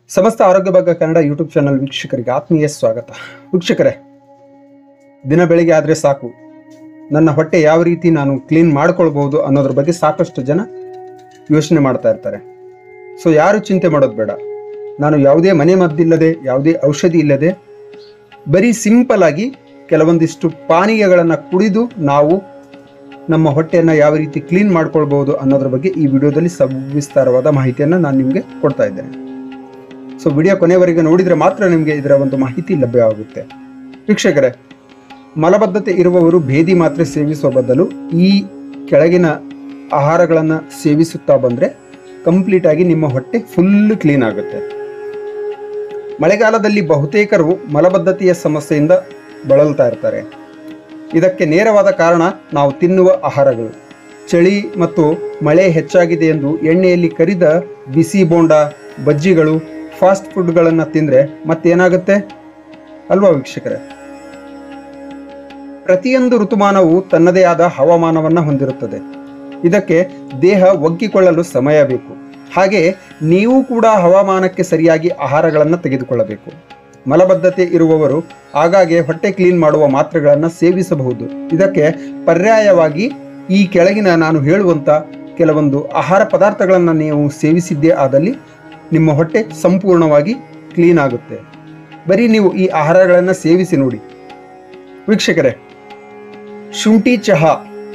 ಸಮಸ್ತ ಆರೋಗ್ಯ ಭಾಗ ಕನ್ನಡ ಯೂಟ್ಯೂಬ್ ಚಾನಲ್ ವೀಕ್ಷಕರಿಗೆ ಆತ್ಮೀಯ ಸ್ವಾಗತ ವೀಕ್ಷಕರೇ ದಿನ ಬೆಳಿಗ್ಗೆ ಆದರೆ ಸಾಕು ನನ್ನ ಹೊಟ್ಟೆ ಯಾವ ರೀತಿ ನಾನು ಕ್ಲೀನ್ ಮಾಡ್ಕೊಳ್ಬಹುದು ಅನ್ನೋದ್ರ ಬಗ್ಗೆ ಸಾಕಷ್ಟು ಜನ ಯೋಚನೆ ಮಾಡ್ತಾ ಇರ್ತಾರೆ ಸೊ ಯಾರು ಚಿಂತೆ ಮಾಡೋದು ಬೇಡ ನಾನು ಯಾವುದೇ ಮನೆ ಮದ್ದಿಲ್ಲದೆ ಯಾವುದೇ ಔಷಧಿ ಇಲ್ಲದೆ ಬರೀ ಸಿಂಪಲ್ ಆಗಿ ಕೆಲವೊಂದಿಷ್ಟು ಪಾನೀಯಗಳನ್ನು ಕುಡಿದು ನಾವು ನಮ್ಮ ಹೊಟ್ಟೆಯನ್ನು ಯಾವ ರೀತಿ ಕ್ಲೀನ್ ಮಾಡ್ಕೊಳ್ಬಹುದು ಅನ್ನೋದ್ರ ಬಗ್ಗೆ ಈ ವಿಡಿಯೋದಲ್ಲಿ ಸವಿಸ್ತಾರವಾದ ಮಾಹಿತಿಯನ್ನು ನಾನು ನಿಮಗೆ ಕೊಡ್ತಾ ಇದ್ದೇನೆ ಸೊ ವಿಡಿಯೋ ಕೊನೆವರೆಗೆ ನೋಡಿದರೆ ಮಾತ್ರ ನಿಮಗೆ ಇದರ ಒಂದು ಮಾಹಿತಿ ಲಭ್ಯವಾಗುತ್ತೆ ವೀಕ್ಷಕರೇ ಮಲಬದ್ಧತೆ ಇರುವವರು ಭೇದಿ ಮಾತ್ರೆ ಸೇವಿಸುವ ಬದಲು ಈ ಕೆಳಗಿನ ಆಹಾರಗಳನ್ನು ಸೇವಿಸುತ್ತಾ ಬಂದರೆ ಕಂಪ್ಲೀಟ್ ಆಗಿ ನಿಮ್ಮ ಹೊಟ್ಟೆ ಫುಲ್ ಕ್ಲೀನ್ ಆಗುತ್ತೆ ಮಳೆಗಾಲದಲ್ಲಿ ಬಹುತೇಕರು ಮಲಬದ್ಧತೆಯ ಸಮಸ್ಯೆಯಿಂದ ಬಳಲ್ತಾ ಇರ್ತಾರೆ ಇದಕ್ಕೆ ನೇರವಾದ ಕಾರಣ ನಾವು ತಿನ್ನುವ ಆಹಾರಗಳು ಚಳಿ ಮತ್ತು ಮಳೆ ಹೆಚ್ಚಾಗಿದೆ ಎಂದು ಎಣ್ಣೆಯಲ್ಲಿ ಕರಿದ ಬಿಸಿ ಬೋಂಡ ಬಜ್ಜಿಗಳು ಫಾಸ್ಟ್ ಫುಡ್ಗಳನ್ನು ತಿಂದರೆ ಮತ್ತೇನಾಗುತ್ತೆ ಅಲ್ವಾ ವೀಕ್ಷಕರೇ ಪ್ರತಿಯೊಂದು ಋತುಮಾನವು ತನ್ನದೇ ಆದ ಹವಾಮಾನವನ್ನು ಹೊಂದಿರುತ್ತದೆ ಇದಕ್ಕೆ ದೇಹ ಒಗ್ಗಿಕೊಳ್ಳಲು ಸಮಯ ಬೇಕು ಹಾಗೆ ನೀವು ಕೂಡ ಹವಾಮಾನಕ್ಕೆ ಸರಿಯಾಗಿ ಆಹಾರಗಳನ್ನು ತೆಗೆದುಕೊಳ್ಳಬೇಕು ಮಲಬದ್ಧತೆ ಇರುವವರು ಆಗಾಗ್ಗೆ ಹೊಟ್ಟೆ ಕ್ಲೀನ್ ಮಾಡುವ ಮಾತ್ರೆಗಳನ್ನು ಸೇವಿಸಬಹುದು ಇದಕ್ಕೆ ಪರ್ಯಾಯವಾಗಿ ಈ ಕೆಳಗಿನ ನಾನು ಹೇಳುವಂಥ ಕೆಲವೊಂದು ಆಹಾರ ಪದಾರ್ಥಗಳನ್ನು ನೀವು ಸೇವಿಸಿದ್ದೇ ಆದಲ್ಲಿ ನಿಮ್ಮ ಹೊಟ್ಟೆ ಸಂಪೂರ್ಣವಾಗಿ ಕ್ಲೀನ್ ಆಗುತ್ತೆ ಬರೀ ನೀವು ಈ ಆಹಾರಗಳನ್ನು ಸೇವಿಸಿ ನೋಡಿ ವೀಕ್ಷಕರೇ ಶುಂಠಿ ಚಹಾ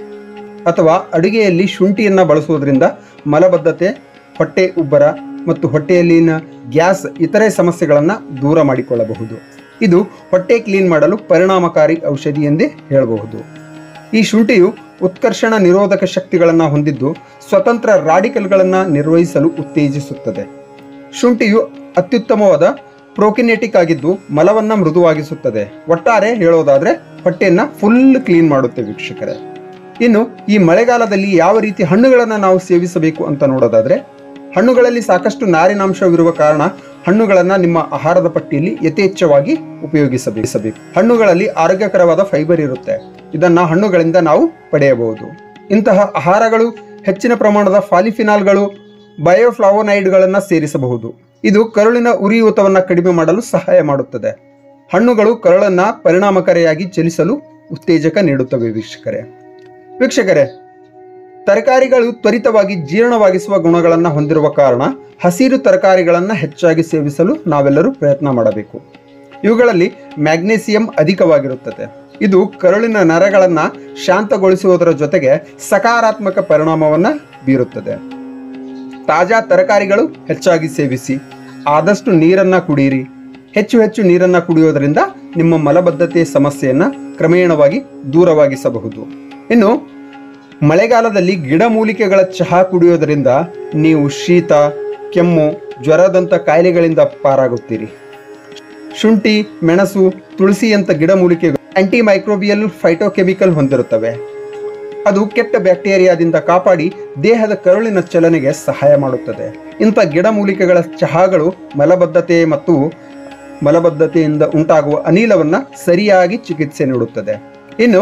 ಅಥವಾ ಅಡುಗೆಯಲ್ಲಿ ಶುಂಠಿಯನ್ನು ಬಳಸುವುದರಿಂದ ಮಲಬದ್ಧತೆ ಹೊಟ್ಟೆ ಉಬ್ಬರ ಮತ್ತು ಹೊಟ್ಟೆಯಲ್ಲಿನ ಗ್ಯಾಸ್ ಇತರೆ ಸಮಸ್ಯೆಗಳನ್ನು ದೂರ ಮಾಡಿಕೊಳ್ಳಬಹುದು ಇದು ಹೊಟ್ಟೆ ಕ್ಲೀನ್ ಮಾಡಲು ಪರಿಣಾಮಕಾರಿ ಔಷಧಿ ಎಂದೇ ಹೇಳಬಹುದು ಈ ಶುಂಠಿಯು ಉತ್ಕರ್ಷಣ ನಿರೋಧಕ ಶಕ್ತಿಗಳನ್ನು ಹೊಂದಿದ್ದು ಸ್ವತಂತ್ರ ರಾಡಿಕಲ್ಗಳನ್ನು ನಿರ್ವಹಿಸಲು ಉತ್ತೇಜಿಸುತ್ತದೆ ಶುಂಠಿಯು ಅತ್ಯುತ್ತಮವಾದ ಪ್ರೋಕಿನೆಟಿಕ್ ಆಗಿದ್ದು ಮಲವನ್ನು ಮೃದುವಾಗಿಸುತ್ತದೆ ಒಟ್ಟಾರೆ ಹೇಳೋದಾದ್ರೆ ಹೊಟ್ಟೆಯನ್ನು ಫುಲ್ ಕ್ಲೀನ್ ಮಾಡುತ್ತೆ ವೀಕ್ಷಕರೇ ಇನ್ನು ಈ ಮಳೆಗಾಲದಲ್ಲಿ ಯಾವ ರೀತಿ ಹಣ್ಣುಗಳನ್ನು ನಾವು ಸೇವಿಸಬೇಕು ಅಂತ ನೋಡೋದಾದ್ರೆ ಹಣ್ಣುಗಳಲ್ಲಿ ಸಾಕಷ್ಟು ನಾರಿನಾಂಶವಿರುವ ಕಾರಣ ಹಣ್ಣುಗಳನ್ನು ನಿಮ್ಮ ಆಹಾರದ ಪಟ್ಟಿಯಲ್ಲಿ ಯಥೇಚ್ಛವಾಗಿ ಉಪಯೋಗಿಸಬೇಕು ಹಣ್ಣುಗಳಲ್ಲಿ ಆರೋಗ್ಯಕರವಾದ ಫೈಬರ್ ಇರುತ್ತೆ ಇದನ್ನ ಹಣ್ಣುಗಳಿಂದ ನಾವು ಪಡೆಯಬಹುದು ಇಂತಹ ಆಹಾರಗಳು ಹೆಚ್ಚಿನ ಪ್ರಮಾಣದ ಫಾಲಿಫಿನಾಲ್ಗಳು ಬಯೋಫ್ಲಾವೋನೈಡ್ಗಳನ್ನು ಸೇರಿಸಬಹುದು ಇದು ಕರುಳಿನ ಉರಿಯೂತವನ್ನು ಕಡಿಮೆ ಮಾಡಲು ಸಹಾಯ ಮಾಡುತ್ತದೆ ಹಣ್ಣುಗಳು ಕರುಳನ್ನ ಪರಿಣಾಮಕಾರಿಯಾಗಿ ಚಲಿಸಲು ಉತ್ತೇಜಕ ನೀಡುತ್ತವೆ ವೀಕ್ಷಕರೇ ವೀಕ್ಷಕರೇ ತರಕಾರಿಗಳು ತ್ವರಿತವಾಗಿ ಜೀರ್ಣವಾಗಿಸುವ ಗುಣಗಳನ್ನು ಹೊಂದಿರುವ ಕಾರಣ ಹಸಿರು ತರಕಾರಿಗಳನ್ನು ಹೆಚ್ಚಾಗಿ ಸೇವಿಸಲು ನಾವೆಲ್ಲರೂ ಪ್ರಯತ್ನ ಮಾಡಬೇಕು ಇವುಗಳಲ್ಲಿ ಮ್ಯಾಗ್ನೇಸಿಯಂ ಅಧಿಕವಾಗಿರುತ್ತದೆ ಇದು ಕರುಳಿನ ನರಗಳನ್ನು ಶಾಂತಗೊಳಿಸುವುದರ ಜೊತೆಗೆ ಸಕಾರಾತ್ಮಕ ಪರಿಣಾಮವನ್ನು ಬೀರುತ್ತದೆ ತಾಜಾ ತರಕಾರಿಗಳು ಹೆಚ್ಚಾಗಿ ಸೇವಿಸಿ ಆದಷ್ಟು ನೀರನ್ನ ಕುಡಿಯಿರಿ ಹೆಚ್ಚು ಹೆಚ್ಚು ನೀರನ್ನ ಕುಡಿಯೋದರಿಂದ ನಿಮ್ಮ ಮಲಬದ್ಧತೆ ಸಮಸ್ಯೆಯನ್ನ ಕ್ರಮೇಣವಾಗಿ ದೂರವಾಗಿಸಬಹುದು ಇನ್ನು ಮಳೆಗಾಲದಲ್ಲಿ ಗಿಡಮೂಲಿಕೆಗಳ ಚಹಾ ಕುಡಿಯೋದರಿಂದ ನೀವು ಶೀತ ಕೆಮ್ಮು ಜ್ವರದಂಥ ಕಾಯಿಲೆಗಳಿಂದ ಪಾರಾಗುತ್ತೀರಿ ಶುಂಠಿ ಮೆಣಸು ತುಳಸಿಯಂಥ ಗಿಡಮೂಲಿಕೆಗಳು ಆಂಟಿ ಮೈಕ್ರೋಬಿಯಲ್ ಫೈಟೋಕೆಮಿಕಲ್ ಹೊಂದಿರುತ್ತವೆ ಅದು ಕೆಟ್ಟ ಬ್ಯಾಕ್ಟೀರಿಯಾದಿಂದ ಕಾಪಾಡಿ ದೇಹದ ಕರುಳಿನ ಚಲನೆಗೆ ಸಹಾಯ ಮಾಡುತ್ತದೆ ಇಂಥ ಗಿಡಮೂಲಿಕೆಗಳ ಚಹಾಗಳು ಮಲಬದ್ಧತೆ ಮತ್ತು ಮಲಬದ್ಧತೆಯಿಂದ ಉಂಟಾಗುವ ಅನಿಲವನ್ನ ಸರಿಯಾಗಿ ಚಿಕಿತ್ಸೆ ನೀಡುತ್ತದೆ ಇನ್ನು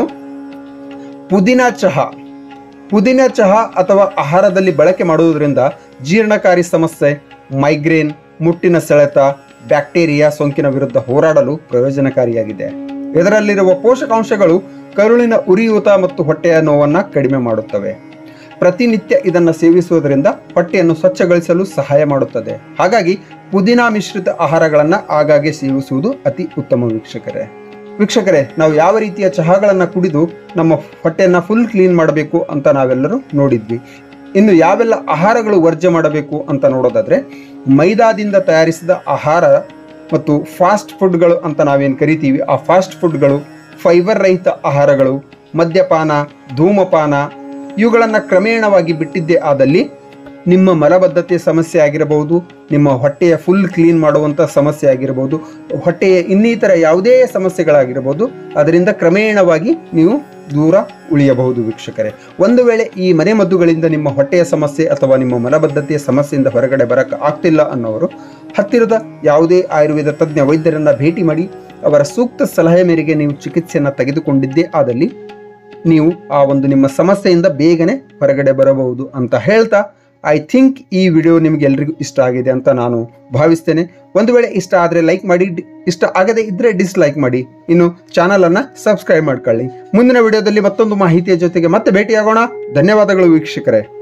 ಪುದೀನ ಚಹಾ ಪುದೀನ ಚಹಾ ಅಥವಾ ಆಹಾರದಲ್ಲಿ ಬಳಕೆ ಮಾಡುವುದರಿಂದ ಜೀರ್ಣಕಾರಿ ಸಮಸ್ಯೆ ಮೈಗ್ರೇನ್ ಮುಟ್ಟಿನ ಸೆಳೆತ ಬ್ಯಾಕ್ಟೀರಿಯಾ ಸೋಂಕಿನ ವಿರುದ್ಧ ಹೋರಾಡಲು ಪ್ರಯೋಜನಕಾರಿಯಾಗಿದೆ ಇದರಲ್ಲಿರುವ ಪೋಷಕಾಂಶಗಳು ಕರುಳಿನ ಉರಿಯೂತ ಮತ್ತು ಹೊಟ್ಟೆಯ ನೋವನ್ನು ಕಡಿಮೆ ಮಾಡುತ್ತವೆ ಪ್ರತಿನಿತ್ಯ ಇದನ್ನು ಸೇವಿಸುವುದರಿಂದ ಹೊಟ್ಟೆಯನ್ನು ಸ್ವಚ್ಛಗೊಳಿಸಲು ಸಹಾಯ ಮಾಡುತ್ತದೆ ಹಾಗಾಗಿ ಪುದೀನಾ ಮಿಶ್ರಿತ ಆಹಾರಗಳನ್ನು ಆಗಾಗ್ಗೆ ಸೇವಿಸುವುದು ಅತಿ ಉತ್ತಮ ವೀಕ್ಷಕರೇ ವೀಕ್ಷಕರೇ ನಾವು ಯಾವ ರೀತಿಯ ಚಹಾಗಳನ್ನು ಕುಡಿದು ನಮ್ಮ ಹೊಟ್ಟೆಯನ್ನು ಫುಲ್ ಕ್ಲೀನ್ ಮಾಡಬೇಕು ಅಂತ ನಾವೆಲ್ಲರೂ ನೋಡಿದ್ವಿ ಇನ್ನು ಯಾವೆಲ್ಲ ಆಹಾರಗಳು ವರ್ಜ್ಯ ಮಾಡಬೇಕು ಅಂತ ನೋಡೋದಾದ್ರೆ ಮೈದಾದಿಂದ ತಯಾರಿಸಿದ ಆಹಾರ ಮತ್ತು ಫಾಸ್ಟ್ ಫುಡ್ಗಳು ಅಂತ ನಾವೇನು ಕರಿತೀವಿ ಆ ಫಾಸ್ಟ್ ಫುಡ್ಗಳು ಫೈಬರ್ ರಹಿತ ಆಹಾರಗಳು ಮದ್ಯಪಾನ ಧೂಮಪಾನ ಇವುಗಳನ್ನು ಕ್ರಮೇಣವಾಗಿ ಬಿಟ್ಟಿದ್ದೇ ಆದಲ್ಲಿ ನಿಮ್ಮ ಮಲಬದ್ಧತೆ ಸಮಸ್ಯೆ ಆಗಿರಬಹುದು ನಿಮ್ಮ ಹೊಟ್ಟೆಯ ಫುಲ್ ಕ್ಲೀನ್ ಮಾಡುವಂಥ ಸಮಸ್ಯೆ ಆಗಿರಬಹುದು ಹೊಟ್ಟೆಯ ಇನ್ನಿತರ ಯಾವುದೇ ಸಮಸ್ಯೆಗಳಾಗಿರಬಹುದು ಅದರಿಂದ ಕ್ರಮೇಣವಾಗಿ ನೀವು ದೂರ ಉಳಿಯಬಹುದು ವೀಕ್ಷಕರೇ ಒಂದು ವೇಳೆ ಈ ಮನೆಮದ್ದುಗಳಿಂದ ನಿಮ್ಮ ಹೊಟ್ಟೆಯ ಸಮಸ್ಯೆ ಅಥವಾ ನಿಮ್ಮ ಮಲಬದ್ಧತೆಯ ಸಮಸ್ಯೆಯಿಂದ ಹೊರಗಡೆ ಬರಕ್ಕೆ ಆಗ್ತಿಲ್ಲ ಅನ್ನೋರು ಹತ್ತಿರದ ಯಾವುದೇ ಆಯುರ್ವೇದ ತಜ್ಞ ವೈದ್ಯರನ್ನ ಭೇಟಿ ಮಾಡಿ ಅವರ ಸೂಕ್ತ ಸಲಹೆ ಮೇರೆಗೆ ನೀವು ಚಿಕಿತ್ಸೆಯನ್ನು ತೆಗೆದುಕೊಂಡಿದ್ದೇ ಆದಲ್ಲಿ ನೀವು ಆ ಒಂದು ನಿಮ್ಮ ಸಮಸ್ಯೆಯಿಂದ ಬೇಗನೆ ಹೊರಗಡೆ ಬರಬಹುದು ಅಂತ ಹೇಳ್ತಾ ಐ ಥಿಂಕ್ ಈ ವಿಡಿಯೋ ನಿಮಗೆಲ್ಲರಿಗೂ ಇಷ್ಟ ಆಗಿದೆ ಅಂತ ನಾನು ಭಾವಿಸ್ತೇನೆ ಒಂದು ವೇಳೆ ಇಷ್ಟ ಆದರೆ ಲೈಕ್ ಮಾಡಿ ಡಿ- ಇಷ್ಟ ಆಗದೇ ಇದ್ದರೆ ಡಿಸ್ಲೈಕ್ ಮಾಡಿ ಇನ್ನು ಚಾನಲನ್ನು ಸಬ್ಸ್ಕ್ರೈಬ್ ಮಾಡ್ಕೊಳ್ಳಿ ಮುಂದಿನ ವಿಡಿಯೋದಲ್ಲಿ ಮತ್ತೊಂದು ಮಾಹಿತಿಯ ಜೊತೆಗೆ ಮತ್ತೆ ಭೇಟಿಯಾಗೋಣ ಧನ್ಯವಾದಗಳು ವೀಕ್ಷಕರೇ